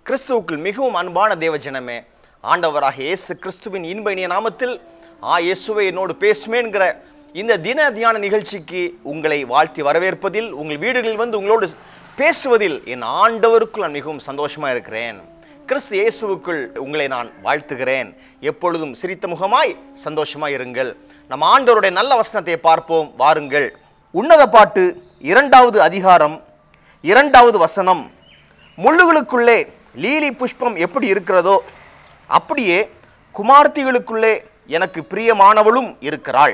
கிறிஸ்துவுக்குள் மிகவும் அன்பான தேவ ஜனமே ஆண்டவராக இயேசு கிறிஸ்துவின் இன்ப இனிய நாமத்தில் ஆ இயேசுவை என்னோடு பேசுமேங்கிற இந்த தின தியான நிகழ்ச்சிக்கு உங்களை வாழ்த்தி வரவேற்பதில் உங்கள் வீடுகளில் வந்து உங்களோடு பேசுவதில் என் ஆண்டவருக்குள் நான் மிகவும் சந்தோஷமா இருக்கிறேன் கிறிஸ்து இயேசுவுக்குள் உங்களை நான் வாழ்த்துகிறேன் எப்பொழுதும் சிரித்த முகமாய் சந்தோஷமாய் இருங்கள் நம் ஆண்டவருடைய நல்ல வசனத்தை பார்ப்போம் வாருங்கள் உன்னத பாட்டு இரண்டாவது அதிகாரம் இரண்டாவது வசனம் முள்ளுகளுக்குள்ளே லீலி புஷ்பம் எப்படி இருக்கிறதோ அப்படியே குமார்த்திகளுக்குள்ளே எனக்கு பிரியமானவளும் இருக்கிறாள்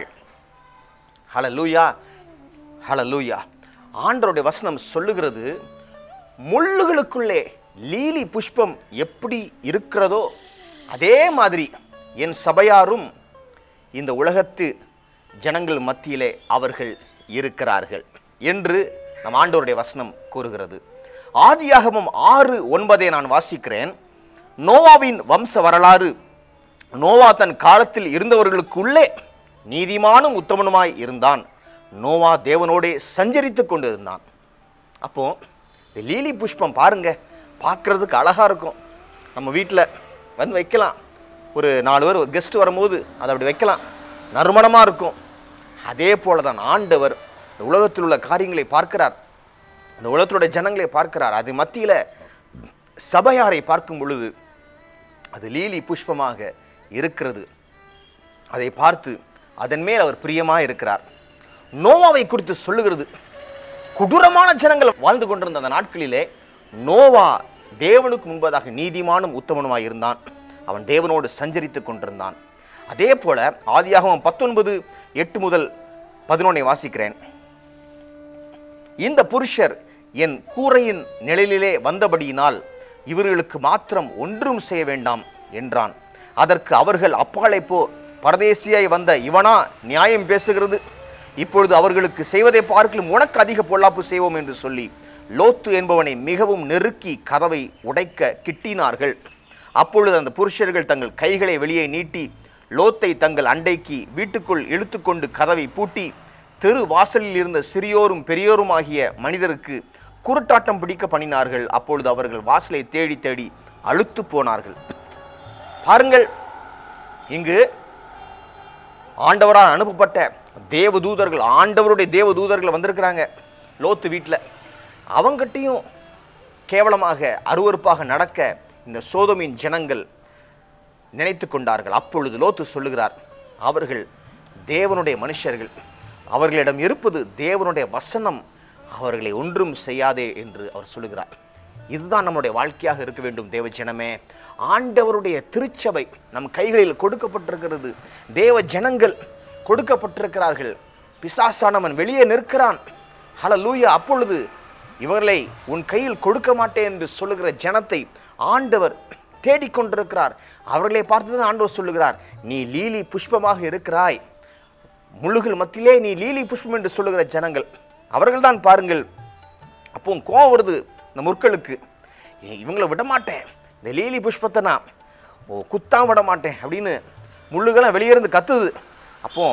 ஹலலூயா ஹலலூயா ஆண்டருடைய வசனம் சொல்லுகிறது முள்ளுகளுக்குள்ளே லீலி புஷ்பம் எப்படி இருக்கிறதோ அதே மாதிரி என் சபையாரும் இந்த உலகத்து ஜனங்கள் மத்தியிலே அவர்கள் இருக்கிறார்கள் என்று நம் ஆண்டவருடைய வசனம் கூறுகிறது ஆதியாகமம் ஆறு ஒன்பதை நான் வாசிக்கிறேன் நோவாவின் வம்ச வரலாறு நோவா தன் காலத்தில் இருந்தவர்களுக்குள்ளே நீதிமானும் உத்தமனுமாய் இருந்தான் நோவா தேவனோடே சஞ்சரித்துக் கொண்டிருந்தான் அப்போ இந்த லீலி புஷ்பம் பாருங்க பார்க்கறதுக்கு அழகா இருக்கும் நம்ம வீட்டில் வந்து வைக்கலாம் ஒரு நாலு பேர் கெஸ்ட் வரும்போது அதை அப்படி வைக்கலாம் நறுமணமாக இருக்கும் அதே போல தான் ஆண்டவர் இந்த உலகத்தில் உள்ள காரியங்களை பார்க்கிறார் இந்த உலகத்திலுடைய ஜனங்களை பார்க்கிறார் அது மத்தியில் சபையாரை பார்க்கும் பொழுது அது லீலி புஷ்பமாக இருக்கிறது அதை பார்த்து அதன் மேல் அவர் பிரியமாக இருக்கிறார் நோவாவை குறித்து சொல்லுகிறது கொடூரமான ஜனங்கள் வாழ்ந்து கொண்டிருந்த அந்த நாட்களிலே நோவா தேவனுக்கு முன்பதாக நீதிமானும் உத்தமனுமாய் இருந்தான் அவன் தேவனோடு சஞ்சரித்துக் கொண்டிருந்தான் அதே போல ஆதியாகமம் பத்தொன்பது எட்டு முதல் பதினொன்னை வாசிக்கிறேன் இந்த புருஷர் என் கூரையின் நிழலிலே வந்தபடியினால் இவர்களுக்கு மாத்திரம் ஒன்றும் செய்ய வேண்டாம் என்றான் அதற்கு அவர்கள் அப்பாலை போ பரதேசியாய் வந்த இவனா நியாயம் பேசுகிறது இப்பொழுது அவர்களுக்கு செய்வதை பார்க்கலும் உனக்கு அதிக பொல்லாப்பு செய்வோம் என்று சொல்லி லோத்து என்பவனை மிகவும் நெருக்கி கதவை உடைக்க கிட்டினார்கள் அப்பொழுது அந்த புருஷர்கள் தங்கள் கைகளை வெளியே நீட்டி லோத்தை தங்கள் அண்டைக்கு வீட்டுக்குள் இழுத்துக்கொண்டு கதவை பூட்டி தெரு வாசலில் இருந்த சிறியோரும் பெரியோருமாகிய மனிதருக்கு குருட்டாட்டம் பிடிக்க பண்ணினார்கள் அப்பொழுது அவர்கள் வாசலை தேடி தேடி அழுத்து போனார்கள் பாருங்கள் இங்கு ஆண்டவரால் அனுப்பப்பட்ட தேவதூதர்கள் ஆண்டவருடைய தேவதூதர்கள் வந்திருக்கிறாங்க லோத்து வீட்டில் அவங்ககிட்டையும் கேவலமாக அருவருப்பாக நடக்க இந்த சோதமின் ஜனங்கள் நினைத்து கொண்டார்கள் அப்பொழுது லோத்து சொல்லுகிறார் அவர்கள் தேவனுடைய மனுஷர்கள் அவர்களிடம் இருப்பது தேவனுடைய வசனம் அவர்களை ஒன்றும் செய்யாதே என்று அவர் சொல்லுகிறார் இதுதான் நம்முடைய வாழ்க்கையாக இருக்க வேண்டும் தேவ ஜனமே ஆண்டவருடைய திருச்சபை நம் கைகளில் கொடுக்கப்பட்டிருக்கிறது தேவ ஜனங்கள் கொடுக்கப்பட்டிருக்கிறார்கள் பிசாசானவன் வெளியே நிற்கிறான் ஹalleluya அப்பொழுது இவர்களை உன் கையில் கொடுக்க மாட்டேன் என்று சொல்லுகிற ஜனத்தை ஆண்டவர் தேடிக்கொண்டிருக்கிறார் அவர்களை பார்த்து தான் ஆண்டவர் சொல்லுகிறார் நீ லீலி புஷ்பமாக இருக்கிறாய் முள்ளுகள் மத்தியிலே நீ லீலி புஷ்பம் என்று சொல்லுகிற ஜனங்கள் அவர்கள்தான் பாருங்கள் அப்போ கோவம் வருது இந்த முற்களுக்கு "ஏய், இவங்களை விட மாட்டேன் இந்த லீலி புஷ்பத்தை நான் ஓ குத்தாம விட மாட்டேன் அப்படின்னு முள்ளுகள்லாம் வெளியே இருந்து கத்துது அப்போ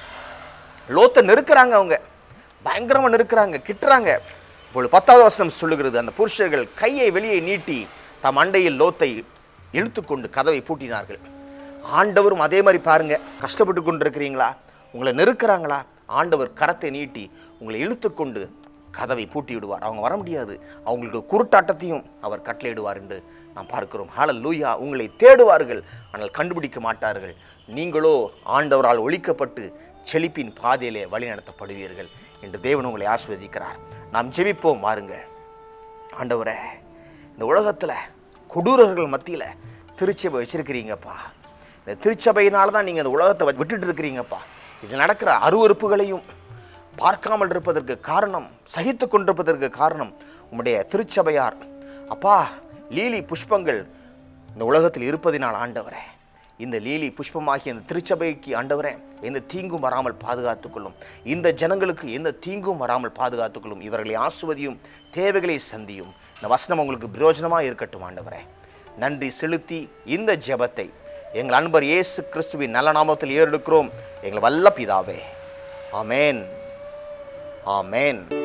லோத்தை நெருக்கிறாங்க அவங்க பயங்கரமாக நெருக்கிறாங்க கிட்டுறாங்க இப்பொழுது பத்தாவது வசனம் சொல்லுகிறது அந்த புருஷர்கள் கையை வெளியே நீட்டி தம் அண்டையில் லோத்தை இழுத்துக்கொண்டு கதவை பூட்டினார்கள் ஆண்டவரும் அதே மாதிரி பாருங்க கஷ்டப்பட்டு கொண்டு இருக்கிறீங்களா உங்களை நெருக்கிறாங்களா ஆண்டவர் கரத்தை நீட்டி உங்களை இழுத்துக்கொண்டு கதவை பூட்டி விடுவார் அவங்க வர முடியாது அவங்களுக்கு குருட்டாட்டத்தையும் அவர் கட்டளையிடுவார் என்று நாம் பார்க்கிறோம் ஹாலல் லூயா உங்களை தேடுவார்கள் ஆனால் கண்டுபிடிக்க மாட்டார்கள் நீங்களோ ஆண்டவரால் ஒழிக்கப்பட்டு செழிப்பின் பாதையிலே வழிநடத்தப்படுவீர்கள் என்று தேவன் உங்களை ஆஸ்வதிக்கிறார் நாம் ஜெபிப்போம் வாருங்கள் ஆண்டவரே இந்த உலகத்தில் கொடூரர்கள் மத்தியில் திருச்சபை வச்சிருக்கிறீங்கப்பா இந்த திருச்சபையினால தான் நீங்கள் இந்த உலகத்தை வ- விட்டுட்டு இருக்கிறீங்கப்பா இது நடக்கிற அருவருப்புகளையும் பார்க்காமல் இருப்பதற்கு காரணம் சகித்து கொண்டிருப்பதற்கு காரணம் உம்முடைய திருச்சபையார் அப்பா லீலி புஷ்பங்கள் இந்த உலகத்தில் இருப்பதினால் ஆண்டவரே இந்த லீலி புஷ்பமாகிய இந்த திருச்சபைக்கு ஆண்டவரே எந்த தீங்கும் வராமல் பாதுகாத்துக்கொள்ளும் இந்த ஜனங்களுக்கு எந்த தீங்கும் வராமல் பாதுகாத்துக்கொள்ளும் இவர்களை ஆசுவதியும் தேவைகளை சந்தியும் இந்த வசனம் உங்களுக்கு பிரயோஜனமாக இருக்கட்டும் ஆண்டவரே நன்றி செலுத்தி இந்த ஜெபத்தை எங்கள் அன்பர் இயேசு கிறிஸ்துவின் நல்ல நாமத்தில் ஏறெடுக்கிறோம் எங்கள் வல்ல பிதாவே ஆமென் ஆமென்